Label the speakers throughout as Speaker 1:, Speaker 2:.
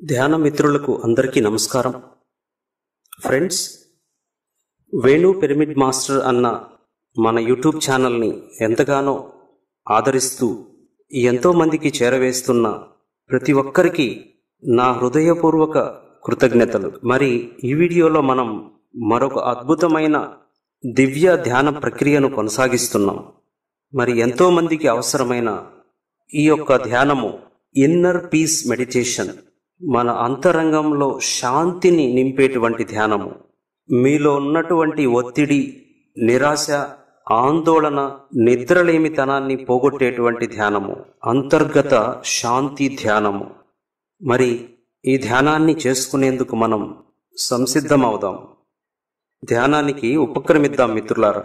Speaker 1: ధ్యాన మిత్రులకు అందరికీ నమస్కారం ఫ్రెండ్స్ వేణు పిరమిడ్ మాస్టర్ అన్న మన యూట్యూబ్ ఛానల్ని ఎంతగానో ఆదరిస్తూ ఎంతో మందికి చేరవేస్తున్న ప్రతి ఒక్కరికి నా హృదయపూర్వక కృతజ్ఞతలు మరి ఈ వీడియోలో మనం మరొక అద్భుతమైన దివ్య ధ్యాన ప్రక్రియను కొనసాగిస్తున్నాం మరి ఎంతో మందికి అవసరమైన ఈ యొక్క ధ్యానము ఇన్నర్ పీస్ మెడిటేషన్ మన అంతరంగంలో శాంతిని నింపేటువంటి ధ్యానము మీలో ఉన్నటువంటి ఒత్తిడి నిరాశ ఆందోళన నిద్రలేమితనాన్ని పోగొట్టేటువంటి ధ్యానము అంతర్గత శాంతి ధ్యానము మరి ఈ ధ్యానాన్ని చేసుకునేందుకు మనం సంసిద్ధమవుదాం ధ్యానానికి ఉపక్రమిద్దాం మిత్రులారా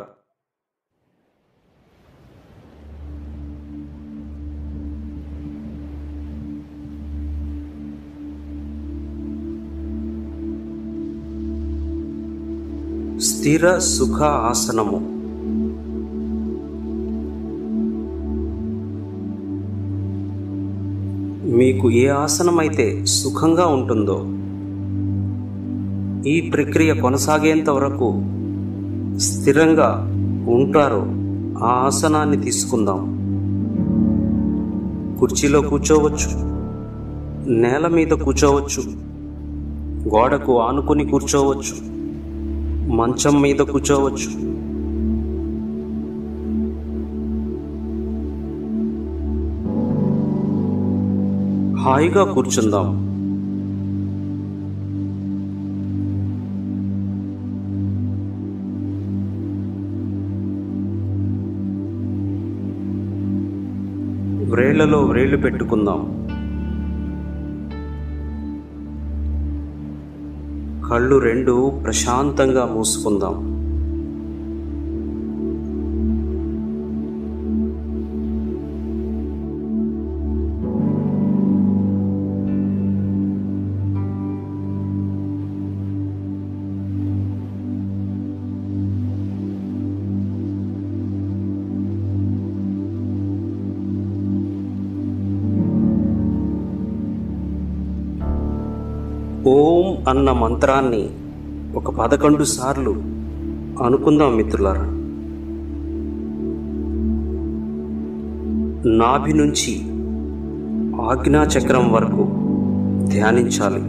Speaker 1: స్థిర సుఖ ఆసనము మీకు ఏ ఆసనం అయితే సుఖంగా ఉంటుందో ఈ ప్రక్రియ కొనసాగేంత వరకు స్థిరంగా ఉంటారో ఆ ఆసనాన్ని తీసుకుందాం కుర్చీలో కూర్చోవచ్చు నేల మీద కూర్చోవచ్చు గోడకు ఆనుకొని కూర్చోవచ్చు మంచం మీద కూర్చోవచ్చు హాయిగా కూర్చుందాం వ్రేళ్లలో వ్రేళ్లు పెట్టుకుందాం కళ్ళు రెండు ప్రశాంతంగా మూసుకుందాం ఓం అన్న మంత్రాన్ని ఒక పదకొండు సార్లు అనుకుందాం మిత్రులారా నాభి నుంచి ఆజ్ఞాచక్రం వరకు ధ్యానించాలి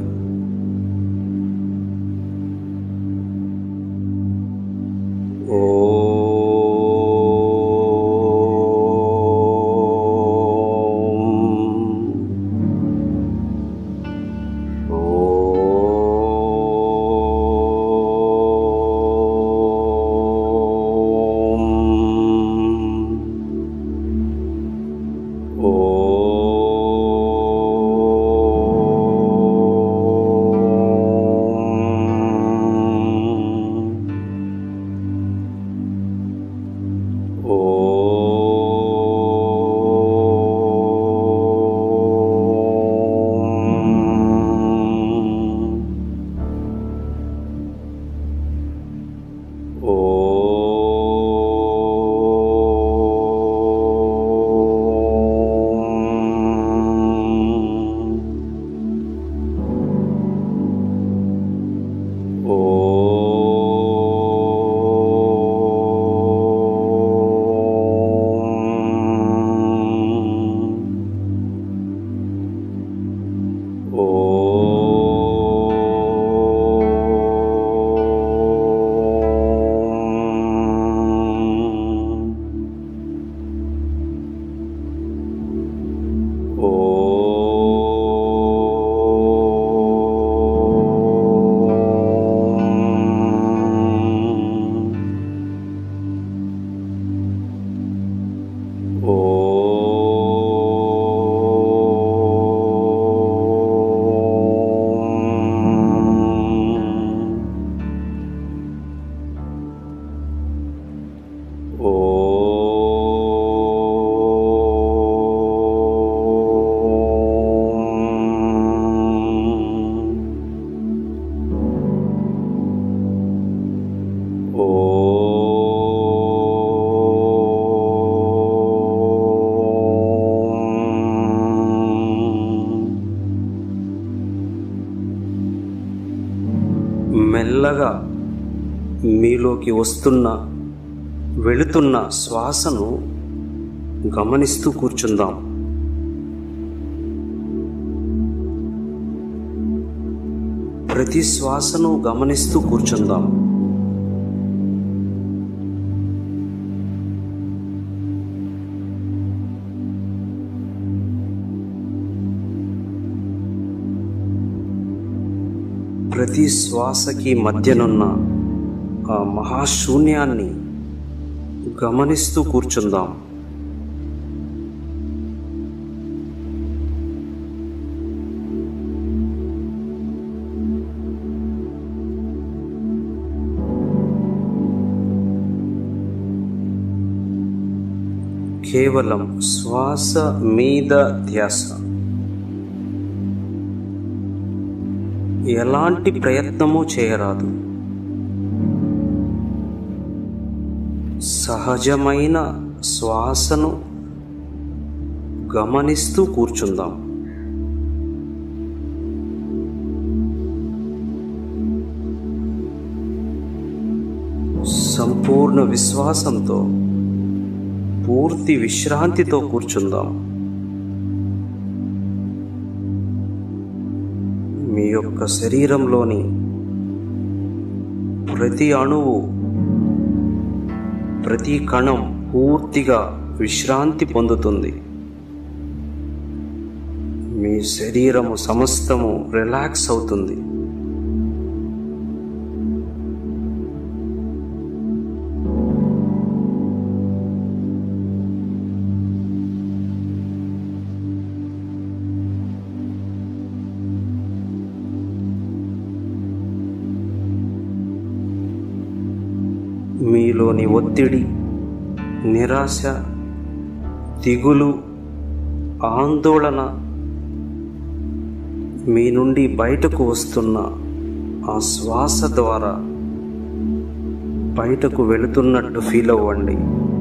Speaker 1: ఓం మెల్లగా మీలోకి వస్తున్న వెళుతున్న శ్వాసను గమనిస్తూ కూర్చుందాం ప్రతి శ్వాసను గమనిస్తూ కూర్చుందాం ప్రతి శ్వాసకి మధ్యనున్న ఆ మహాశూన్యాన్ని గమనిస్తూ కూర్చుందాం కేవలం శ్వాస మీద ధ్యాస ఎలాంటి ప్రయత్నము చేయరాదు సహజమైన శ్వాసను గమనిస్తూ కూర్చుందాం సంపూర్ణ విశ్వాసంతో పూర్తి విశ్రాంతితో కూర్చుందాం మీ యొక్క శరీరంలోని ప్రతి అణువు ప్రతి కణం పూర్తిగా విశ్రాంతి పొందుతుంది మీ శరీరము సమస్తము రిలాక్స్ అవుతుంది మీలోని ఒత్తిడి నిరాశ దిగులు ఆందోళన మీ నుండి బయటకు వస్తున్న ఆ శ్వాస ద్వారా బయటకు వెళుతున్నట్టు ఫీల్ అవ్వండి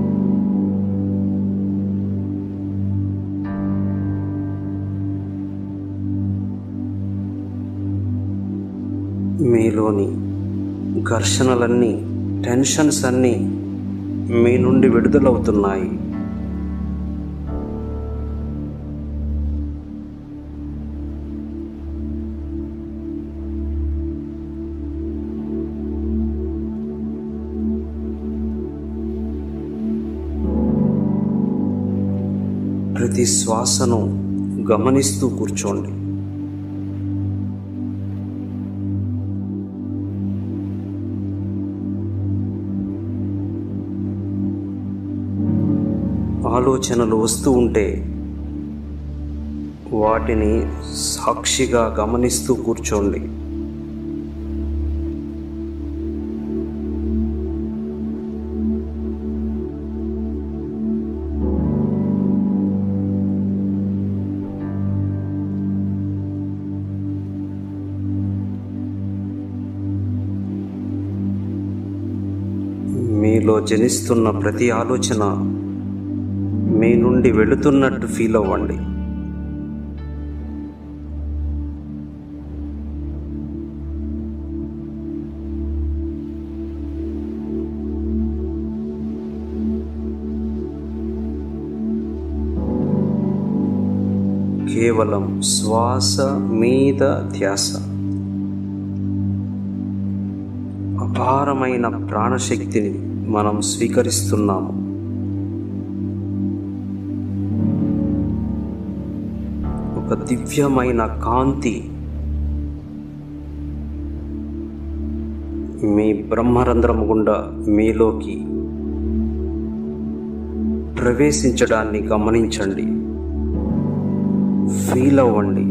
Speaker 1: మీలోని ఘర్షణలన్నీ టెన్షన్స్ అన్నీ మీ నుండి విడుదలవుతున్నాయి ప్రతి శ్వాసను గమనిస్తూ కూర్చోండి ఆలోచనలు వస్తూ ఉంటే వాటిని సాక్షిగా గమనిస్తూ కూర్చోండి మీలో జనిస్తున్న ప్రతి ఆలోచన మీ నుండి వెళుతున్నట్టు ఫీల్ అవ్వండి కేవలం శ్వాస మీద ధ్యాస అపారమైన ప్రాణశక్తిని మనం స్వీకరిస్తున్నాము ఒక దివ్యమైన కాంతి మీ బ్రహ్మరంధ్రం గుండా మీలోకి ప్రవేశించడాన్ని గమనించండి ఫీల్ అవ్వండి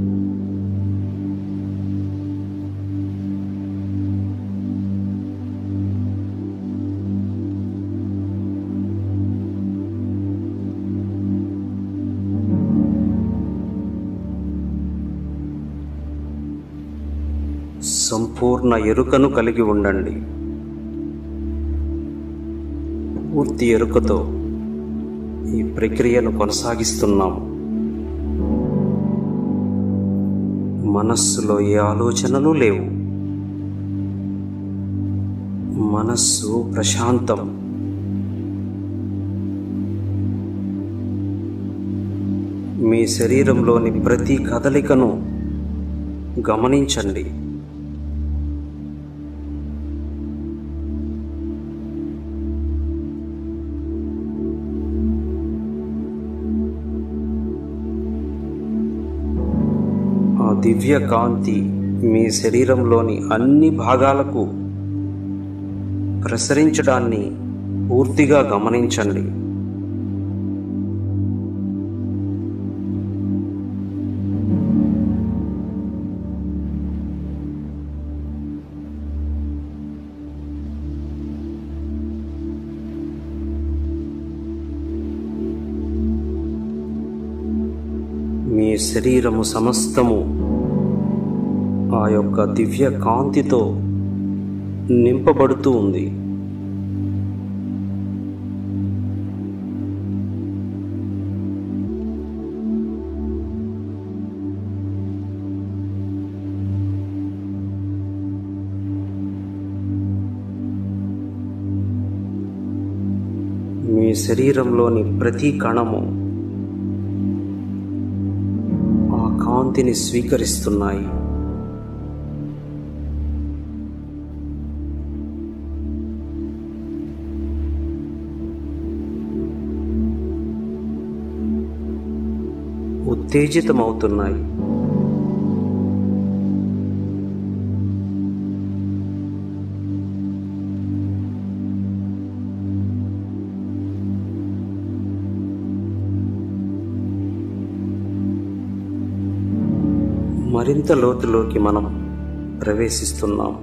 Speaker 1: సంపూర్ణ ఎరుకను కలిగి ఉండండి పూర్తి ఎరుకతో ఈ ప్రక్రియను కొనసాగిస్తున్నాము మనస్సులో ఏ ఆలోచనలు లేవు మనస్సు ప్రశాంతం మీ శరీరంలోని ప్రతి కదలికను గమనించండి ఆ దివ్య కాంతి మీ శరీరంలోని అన్ని భాగాలకు ప్రసరించడాన్ని పూర్తిగా గమనించండి మీ శరీరము సమస్తము ఆ యొక్క దివ్య కాంతితో నింపబడుతూ ఉంది మీ శరీరంలోని ప్రతి కణము ఆ కాంతిని స్వీకరిస్తున్నాయి ఉత్తేజితమవుతున్నాయి మరింత లోతులోకి మనం ప్రవేశిస్తున్నాం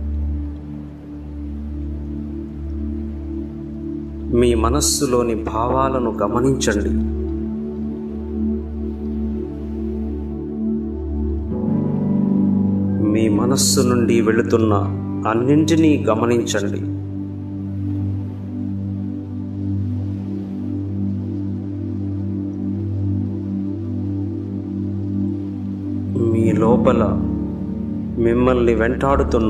Speaker 1: మీ మనస్సులోని భావాలను గమనించండి మీ మనస్సు నుండి వెళుతున్న అన్నింటినీ గమనించండి మీ లోపల మిమ్మల్ని వెంటాడుతున్న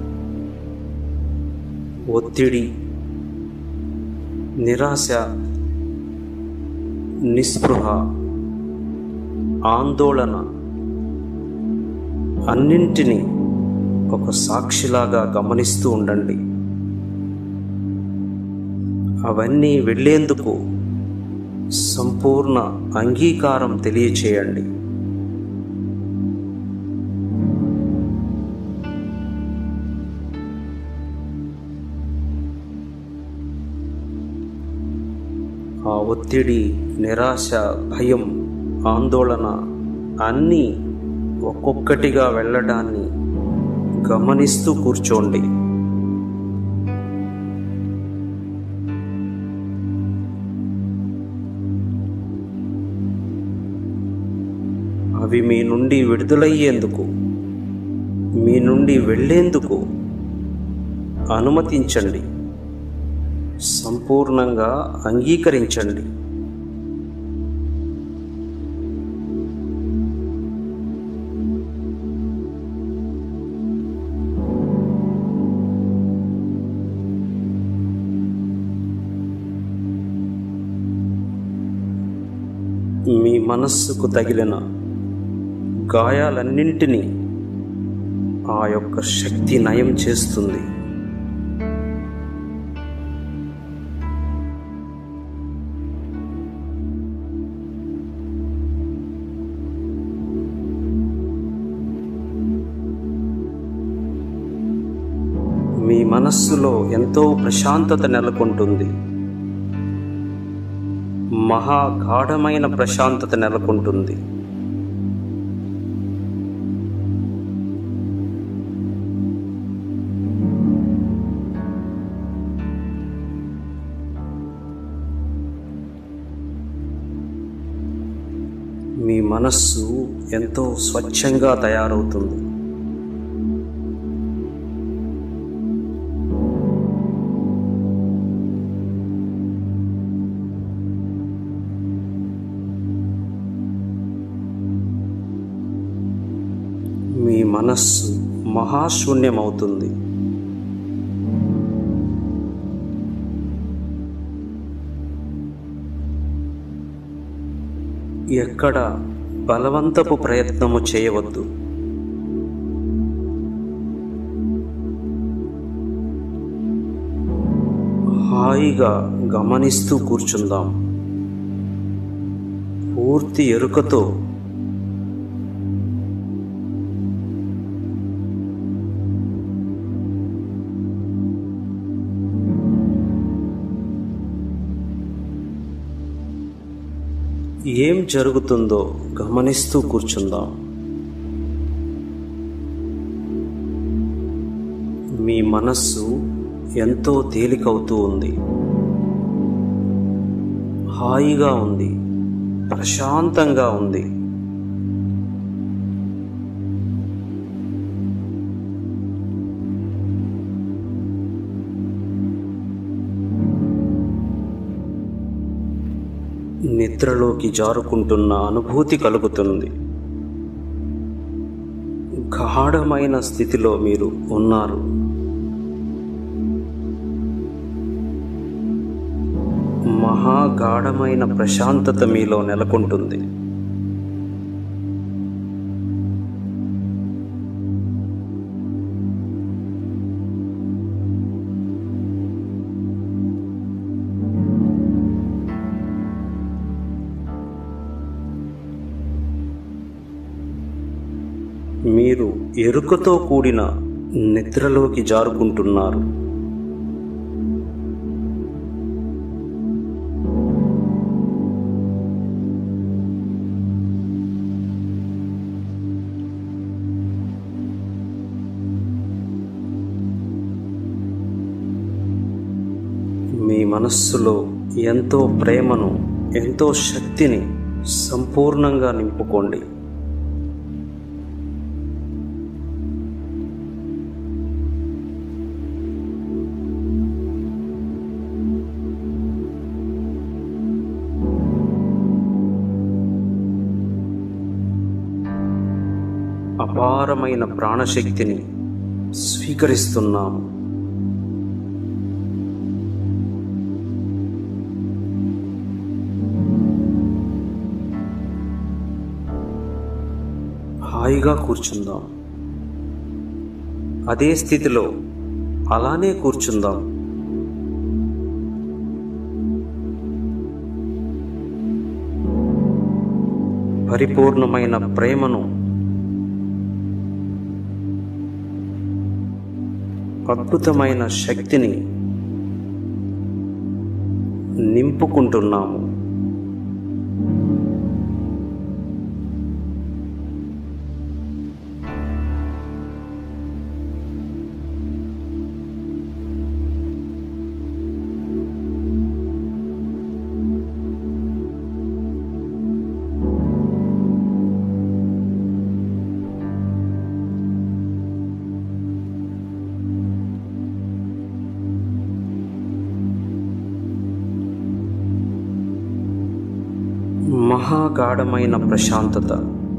Speaker 1: ఒత్తిడి నిరాశ నిస్పృహ ఆందోళన అన్నింటినీ ఒక సాక్షిలాగా గమనిస్తూ ఉండండి అవన్నీ వెళ్ళేందుకు సంపూర్ణ అంగీకారం తెలియచేయండి ఆ ఒత్తిడి నిరాశ భయం ఆందోళన అన్నీ ఒక్కొక్కటిగా వెళ్ళడాన్ని గమనిస్తూ కూర్చోండి అవి మీ నుండి విడుదలయ్యేందుకు మీ నుండి వెళ్ళేందుకు అనుమతించండి సంపూర్ణంగా అంగీకరించండి మీ మనస్సుకు తగిలిన గాయాలన్నింటినీ ఆ యొక్క శక్తి నయం చేస్తుంది మీ మనస్సులో ఎంతో ప్రశాంతత నెలకొంటుంది మహా గాఢమైన ప్రశాంతత నెలకొంటుంది మీ మనస్సు ఎంతో స్వచ్ఛంగా తయారవుతుంది మీ మనస్సు మహాశూన్యమవుతుంది ఎక్కడ బలవంతపు ప్రయత్నము చేయవద్దు హాయిగా గమనిస్తూ కూర్చుందాం పూర్తి ఎరుకతో ఏం జరుగుతుందో గమనిస్తూ కూర్చుందాం మీ మనస్సు ఎంతో తేలికవుతూ ఉంది హాయిగా ఉంది ప్రశాంతంగా ఉంది నిద్రలోకి జారుకుంటున్న అనుభూతి కలుగుతుంది గాఢమైన స్థితిలో మీరు ఉన్నారు మహాగాఢమైన ప్రశాంతత మీలో నెలకొంటుంది మీరు ఎరుకతో కూడిన నిద్రలోకి జారుకుంటున్నారు మీ మనస్సులో ఎంతో ప్రేమను ఎంతో శక్తిని సంపూర్ణంగా నింపుకోండి అపారమైన ప్రాణశక్తిని స్వీకరిస్తున్నాము హాయిగా కూర్చుందాం అదే స్థితిలో అలానే కూర్చుందాం పరిపూర్ణమైన ప్రేమను అద్భుతమైన శక్తిని నింపుకుంటున్నాము మహాగాఢమైన ప్రశాంతత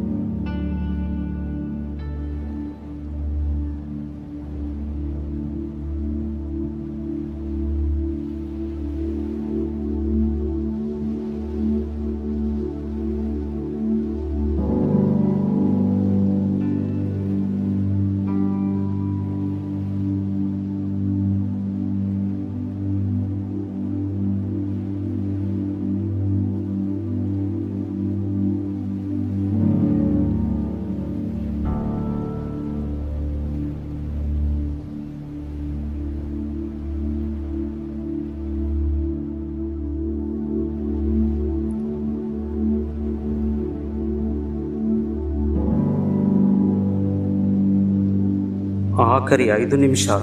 Speaker 1: ఆఖరి ఐదు నిమిషాలు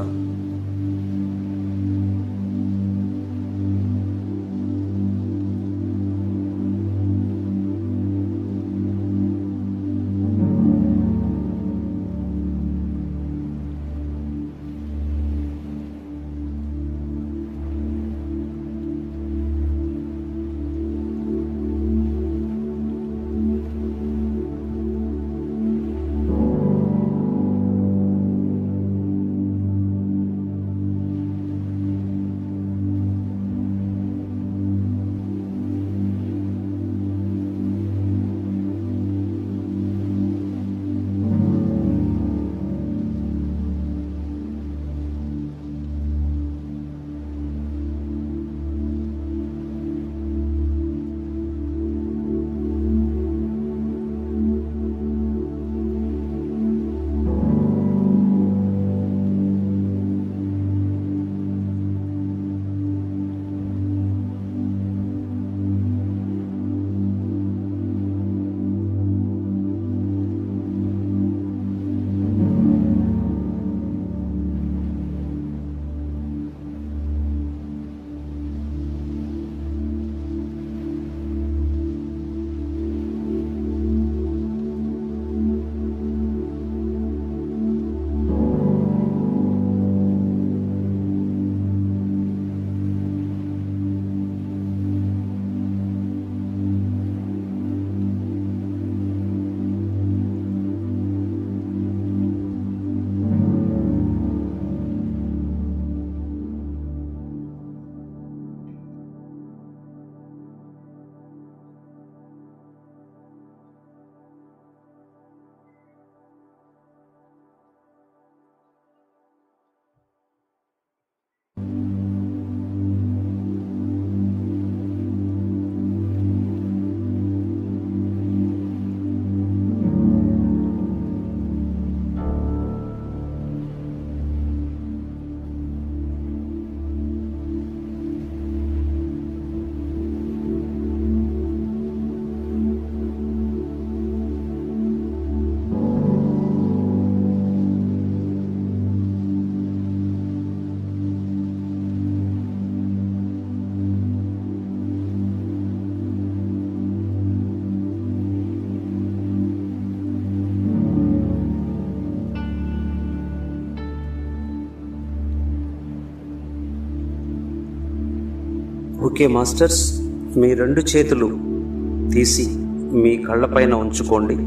Speaker 1: ఓకే మాస్టర్స్ మీ రెండు చేతులు తీసి మీ కళ్ళపైన ఉంచుకోండి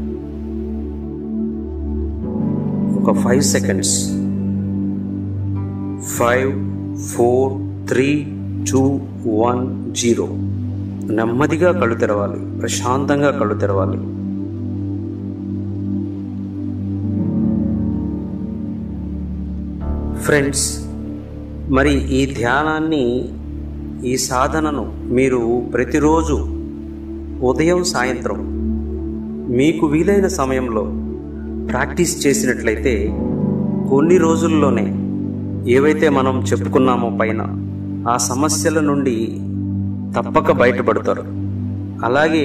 Speaker 1: ఒక five seconds five four three two one zero నెమ్మదిగా కళ్ళు తెరవాలి ప్రశాంతంగా కళ్ళు తెరవాలి ఫ్రెండ్స్ మరి ఈ ధ్యానాన్ని ఈ సాధనను మీరు ప్రతిరోజు ఉదయం సాయంత్రం మీకు వీలైన సమయంలో ప్రాక్టీస్ చేసినట్లయితే కొన్ని రోజుల్లోనే ఏవైతే మనం చెప్పుకున్నామో పైన ఆ సమస్యల నుండి తప్పక బయటపడతారు అలాగే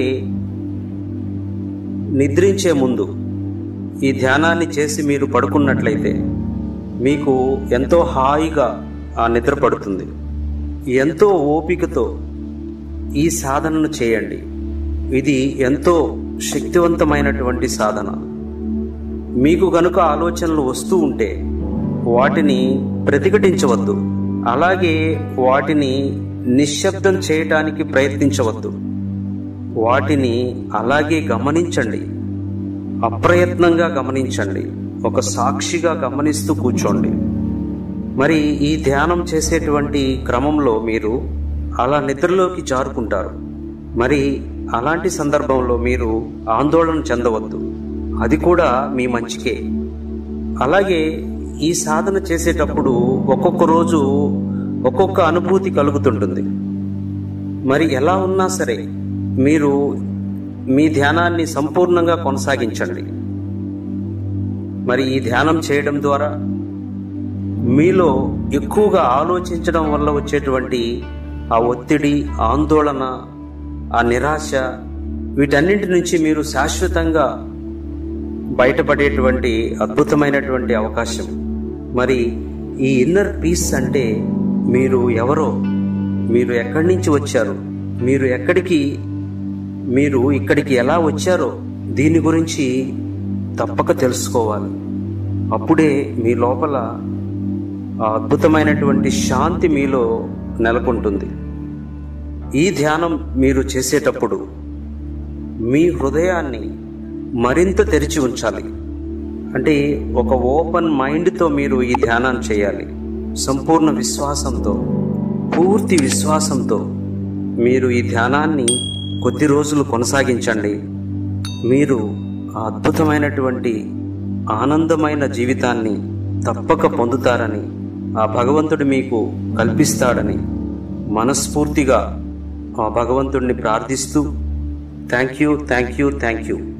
Speaker 1: నిద్రించే ముందు ఈ ధ్యానాన్ని చేసి మీరు పడుకున్నట్లయితే మీకు ఎంతో హాయిగా ఆ నిద్ర పడుతుంది ఎంతో ఓపికతో ఈ సాధనను చేయండి ఇది ఎంతో శక్తివంతమైనటువంటి సాధన మీకు గనుక ఆలోచనలు వస్తూ ఉంటే వాటిని ప్రతిఘటించవద్దు అలాగే వాటిని నిశ్శబ్దం చేయటానికి ప్రయత్నించవద్దు వాటిని అలాగే గమనించండి అప్రయత్నంగా గమనించండి ఒక సాక్షిగా గమనిస్తూ కూర్చోండి మరి ఈ ధ్యానం చేసేటువంటి క్రమంలో మీరు అలా నిద్రలోకి జారుకుంటారు మరి అలాంటి సందర్భంలో మీరు ఆందోళన చెందవద్దు అది కూడా మీ మంచికే అలాగే ఈ సాధన చేసేటప్పుడు ఒక్కొక్క రోజు ఒక్కొక్క అనుభూతి కలుగుతుంటుంది మరి ఎలా ఉన్నా సరే మీరు మీ ధ్యానాన్ని సంపూర్ణంగా కొనసాగించండి మరి ఈ ధ్యానం చేయడం ద్వారా మీలో ఎక్కువగా ఆలోచించడం వల్ల వచ్చేటువంటి ఆ ఒత్తిడి ఆందోళన ఆ నిరాశ వీటన్నింటి నుంచి మీరు శాశ్వతంగా బయటపడేటువంటి అద్భుతమైనటువంటి అవకాశం మరి ఈ ఇన్నర్ పీస్ అంటే మీరు ఎవరో మీరు ఎక్కడి నుంచి వచ్చారు మీరు ఎక్కడికి మీరు ఇక్కడికి ఎలా వచ్చారో దీని గురించి తప్పక తెలుసుకోవాలి అప్పుడే మీ లోపల ఆ అద్భుతమైనటువంటి శాంతి మీలో నెలకొంటుంది ఈ ధ్యానం మీరు చేసేటప్పుడు మీ హృదయాన్ని మరింత తెరిచి ఉంచాలి అంటే ఒక ఓపెన్ మైండ్తో మీరు ఈ ధ్యానాన్ని చేయాలి సంపూర్ణ విశ్వాసంతో పూర్తి విశ్వాసంతో మీరు ఈ ధ్యానాన్ని కొద్ది రోజులు కొనసాగించండి మీరు ఆ అద్భుతమైనటువంటి ఆనందమైన జీవితాన్ని తప్పక పొందుతారని ఆ భగవంతుడు మీకు కల్పిస్తాడని మనస్ఫూర్తిగా ఆ భగవంతుడిని ప్రార్థిస్తూ thank you thank you thank you